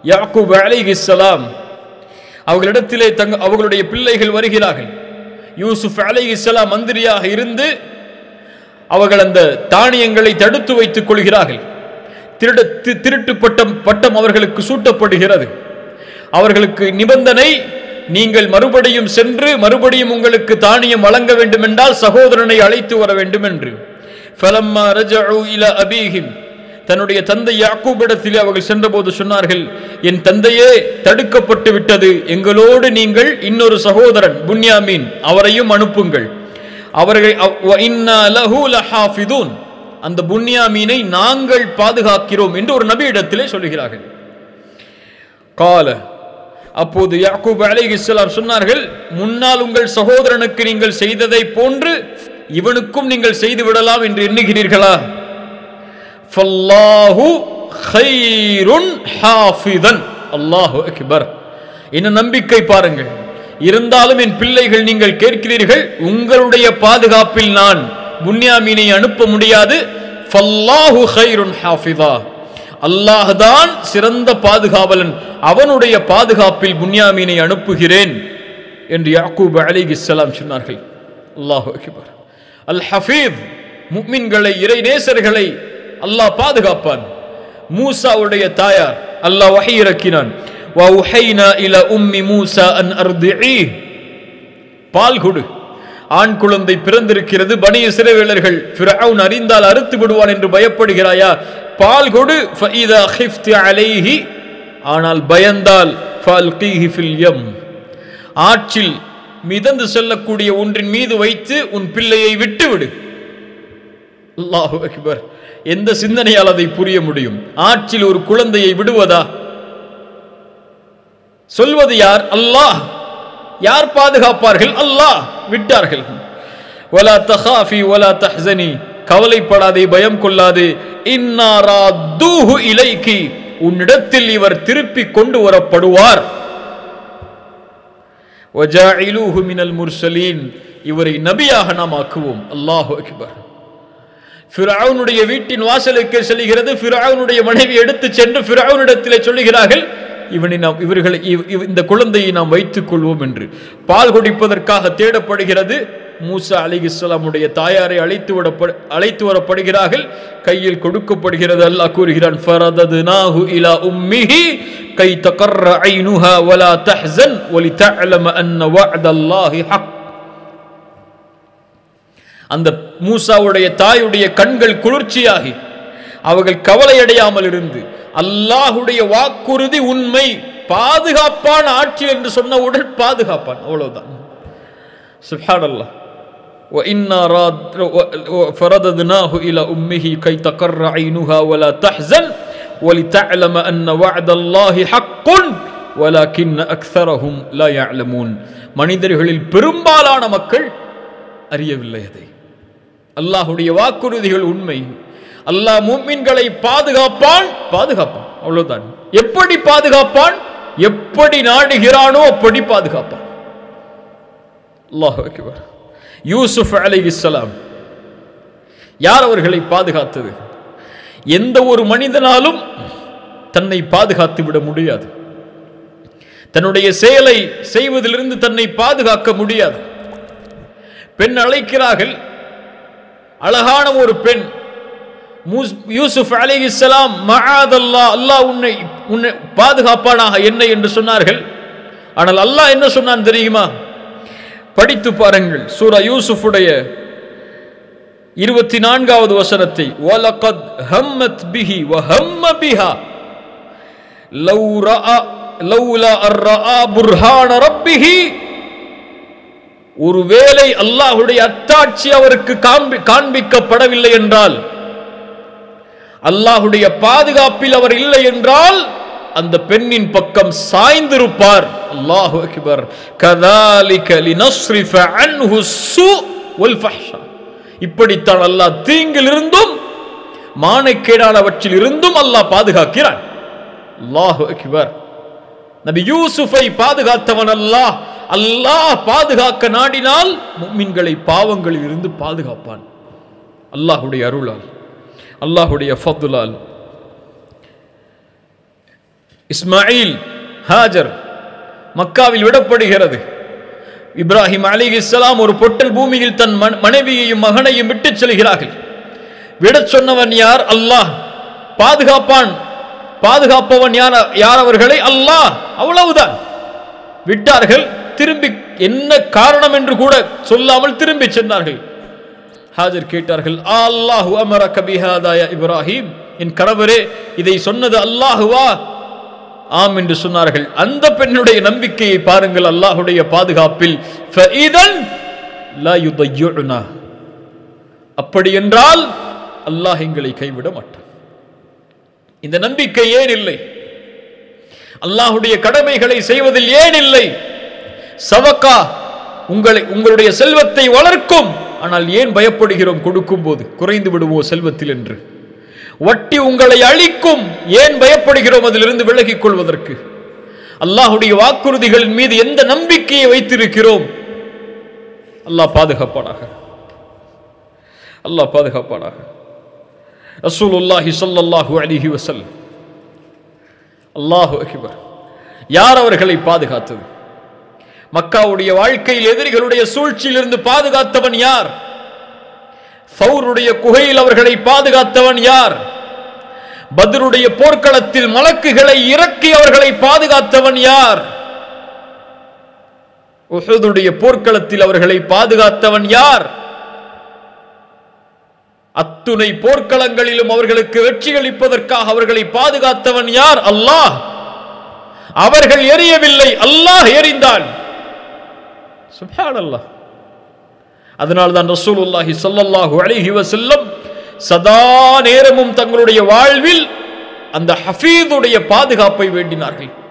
யாக்கூப் அலைஹிஸ்ஸலாம் அவர்களிடத்திலே தங்க அவர்களுடைய பிள்ளைகள் வருகிறார்கள் யூசுப் அலைஹிஸ்ஸலாம் மந்திரியாக இருந்து அவர்கள் அந்த தானியங்களை தடுத்து வைத்துக் கொள்கிறார்கள் திருட தி- திருட்டு பட்டம் பட்டம் அவர்களுக்கு சூட்டப்படுகிறது அவர்களுக்கு நிபந்தனை நீங்கள் மறுபடியும் சென்று மறுபடியும் உங்களுக்கு தானியம் வழங்க வேண்டும் என்றால் சகோதரனை அழைத்து வர வேண்டும் என்று ஃபலம்மா ரஜஉ இலா அபீஹிம் தன்னுடைய தந்தை யாக்கூபிடத்திலே அவர்கள் சென்றபோது சொன்னார்கள் என் தந்தையே தடுக்கப்பட்டு விட்டது எங்களோடு நீங்கள் இன்னொரு சகோதரன் புன்யாமீன் அவரையும் அனுப்புங்கள் அவர்கள் அவ்- வ இன்னா லஹு லஹாஃபிதூன் அந்த புன்யாமீனை நாங்கள் பாதுகாக்கிறோம் என்று ஒரு நபியிடத்திலே சொல்லுகிறார்கள் கால அப்போது யாக்கூப் அலைஹிஸ்ஸலாம் சொன்னார்கள் முன்னால் உங்கள் சகோதரனுக்கு நீங்கள் செய்ததை போன்று இவனுக்கும் நீங்கள் செய்து விடலாம் என்று எண்ணுகிறீர்களா ஃபல்லாஹு ஹைருன் ஹாஃபிதன் அல்லாஹு அக்பர் என்ன நம்பிக்கை பாருங்கள் இருந்தாலும் என் பிள்ளைகள் நீங்கள் கேட்கிறீர்கள் உங்களுடைய பாதுகாப்பில் நான் புன்யாமீனை அனுப்ப முடியாது ஃபல்லாஹு ஹைருன் ஹாஃபிதா அல்லாஹ் தான் சிறந்த பாதுகாவலன் அவனுடைய பாதுகாப்பில் புன்யாமீனை அனுப்புகிறேன் என்று யாக்கூப் அலைஹிஸ்ஸலாம் சொன்னார்கள் அல்லாஹு அக்பர் அல் ஹஃபீத் முக்மின்களை இறை நேசர்களை அல்லாஹ் பாதுகாப்பான் மூசாவுடைய தாயார் அல்லாஹ் வஹி இறக்கினான் وَأَوْحَيْنَا إِلَى أُمِّ مُوسَى أَنْ أَرْضِعِيهِ பால் கொடு ஆண் குழந்தை பிறந்திருக்கிறது பனி இஸ்ரவேலர்கள் ஃபிரௌன் அறிந்தால் அறுத்து விடுவான் என்று பயப்படுகிறாயா பால் கொடு فَإِذَا خِفْتِ عَلَيْهِ ஆனால் பயந்தால் فَأَلْقِيهِ فِي الْيَمِّ ஆற்றில் மிதந்து செல்லக்கூடிய ஒன்றின் மீது வைத்து உன் பிள்ளையை விட்டுவிடு அல்லாஹு அக்பர் எந்த சிந்தனையால் அதை புரிய முடியும் ஆற்றில் ஒரு குழந்தையை விடுவதா சொல்வது யார் அல்லாஹ் யார் பாதுகாப்பார்கள் அல்லாஹ் விட்டார்கள் வலா தஹாஃபி வலா தஹ்சனி கவலைப்படாதே பயம் கொள்ளாதே இன்னாரா தூஹு இலைக்கி உன்னிடத்தில் இவர் திருப்பி கொண்டு வரப்படுவார் வஜாயிலூஹு மினல் முர்சலீன் இவரை நபியாக நாம் ஆக்குவோம் அல்லாஹு அக்பர் ஃபிரௌனுடைய வீட்டின் வாசலுக்கு செல்கிறது ஃபிரௌனுடைய மனைவி எடுத்து சென்று ஃபிரௌனிடத்திலே சொல்லுகிறார்கள் இவனை நாம் இவர்களை இவ்- இவ்- இந்த குழந்தையை நாம் வைத்துக் கொள்வோம் என்று பால் குடிப்பதற்காக தேடப்படுகிறது மூசா அலிகிஸ்லாமுடைய தாயாரை அழைத்து விட அழைத்து வரப்படுகிறார்கள் கையில் கொடுக்கப்படுகிறது அல்லாஹ் கூறுகிறான் ஃபரததுனாஹு இலா உம்மிஹி கை தகர்ர ஐனுஹா வலா தஹ்சன் வலிதஅலம அன்ன வஅதல்லாஹி ஹக் அந்த மூசாவுடைய தாயுடைய கண்கள் குளிர்ச்சியாகி அவர்கள் கவலையடையாமல் இருந்து அல்லாஹுடைய வாக்குறுதி உண்மை பாதுகாப்பான ஆட்சி என்று சொன்னவுடன் பாதுகாப்பான் அவ்வளவுதான் சுப்ஹானல்லாஹ் وإنا راد فرددناه إلى أمه كي تقر عينها ولا تحزن ولتعلم أن وعد الله حق ولكن أكثرهم لا يعلمون மனிதர்களில் பெரும்பாலான மக்கள் அறியவில்லை அதை அல்லாஹுடைய வாக்குறுதிகள் உண்மை அல்லாஹ் மூமின்களை பாதுகாப்பான் பாதுகாப்பான் அவ்வளவுதான் எப்படி பாதுகாப்பான் எப்படி நாடுகிறானோ அப்படி பாதுகாப்பான் அல்லாஹ் அக்பர் யூசுப் அலைஹிஸ்ஸலாம் யார் அவர்களை பாதுகாத்தது எந்த ஒரு மனிதனாலும் தன்னை பாதுகாத்து விட முடியாது தன்னுடைய செயலை செய்வதிலிருந்து தன்னை பாதுகாக்க முடியாது பெண் அழைக்கிறார்கள் அழகான ஒரு பெண் மூஸ்- யூசுப் அலைஹிஸ்ஸலாம் மஆதல்லா அல்லாஹ் உன்னை உன்னை பாதுகாப்பானாக என்ன என்று சொன்னார்கள் ஆனால் அல்லாஹ் என்ன சொன்னான் தெரியுமா படித்து பாருங்கள் சூரா யூசுஃபுடைய இருபத்தி நான்காவது வசனத்தை வலகத் ஹம்மத் பிஹி வஹம்ம பிஹா லவ் ரஅ லவ்லா அர் ரஆ புர்ஹான ரப்பிஹி ஒருவேளை அல்லாஹ்வுடைய அத்தாட்சி அவருக்கு காண்பி காண்பிக்கப்படவில்லை என்றால் அல்லாஹ்வுடைய பாதுகாப்பில் அவர் இல்லை என்றால் அந்த பெண்ணின் பக்கம் சாய்ந்திருப்பார் அல்லாஹு அக்பர் கதாலிக லினஸ்ரிஃப அன்ஹு ஸு வல் ஃபஹ்ஷா இப்படித்தான் அல்லாஹ் தீங்கிலிருந்தும் மானக்கேடானவற்றில் இருந்தும் அல்லாஹ் பாதுகாக்கிறான் அல்லாஹு அக்பர் நபி யூசுஃபை பாதுகாத்தவன் அல்லாஹ் அல்லாஹ் பாதுகாக்க நாடினால் முக்மின்களை பாவங்களில் இருந்து பாதுகாப்பான் அல்லாஹுடைய அருளால் அல்லாஹுடைய ஃபதுலால் இஸ்மாயில் ஹாஜர் மக்காவில் விடப்படுகிறது இப்ராஹிம் அலி இஸ்லாம் ஒரு பொட்டல் பூமியில் தன் மன- மனைவியையும் மகனையும் விட்டுச் செல்கிறார்கள் விடச் சொன்னவன் யார் அல்லாஹ் பாதுகாப்பான் பாதுகாப்பவன் யார் யார் அவர்களை அல்லாஹ் அவ்வளவுதான் விட்டார்கள் திரும்பி என்ன காரணம் என்று கூட சொல்லாமல் திரும்பி சென்றார்கள் ஹாஜர் கேட்டார்கள் அல்லாஹு அமரக பிஹாதா யா இப்ராஹிம் என் கணவரே இதை சொன்னது அல்லாஹுவா ஆம் என்று சொன்னார்கள் அந்த பெண்ணுடைய நம்பிக்கையை பாருங்கள் அல்லாஹுடைய பாதுகாப்பில் فَإِذَنْ لَا يُضَيِّعُنَا. அப்படி என்றால் அல்லாஹ் எங்களை கைவிட மாட்டான் இந்த நம்பிக்கை ஏன் இல்லை அல்லாஹுடைய கடமைகளை செய்வதில் ஏன் இல்லை சவக்கா உங்களை உங்களுடைய செல்வத்தை வளர்க்கும் ஆனால் ஏன் பயப்படுகிறோம் கொடுக்கும் போது குறைந்து விடுவோ செல்வத்தில் என்று வட்டி உங்களை அழிக்கும் ஏன் பயப்படுகிறோம் அதிலிருந்து விலகிக் கொள்வதற்கு அல்லாஹுடைய வாக்குறுதிகளின் மீது எந்த நம்பிக்கையை வைத்திருக்கிறோம் அல்லாஹ் பாதுகாப்பானாக அல்லாஹ் பாதுகாப்பானாக ரசூலுல்லாஹி ஸல்லல்லாஹு அலைஹி வஸல்லம் அல்லாஹு அக்பர் யார் அவர்களை பாதுகாத்தது மக்காவுடைய வாழ்க்கையில் எதிரிகளுடைய சூழ்ச்சியிலிருந்து பாதுகாத்தவன் யார் ஃபௌருடைய குகையில் அவர்களை பாதுகாத்தவன் யார் பத்ருடைய போர்க்களத்தில் மலக்குகளை இறக்கி அவர்களை பாதுகாத்தவன் யார் உஹதுடைய போர்க்களத்தில் அவர்களை பாதுகாத்தவன் யார் அத்துணை போர்க்களங்களிலும் அவர்களுக்கு வெற்றி அளிப்பதற்காக அவர்களை பாதுகாத்தவன் யார் அல்லாஹ் அவர்கள் எரியவில்லை அல்லாஹ் எறிந்தான் சுப்ஹானல்லாஹ் அதனால் தான் ரசூலுல்லாஹி ஸல்லல்லாஹு அலைஹி வஸல்லம் சதா நேரமும் தங்களுடைய வாழ்வில் அந்த ஹஃபீதுடைய பாதுகாப்பை வேண்டினார்கள்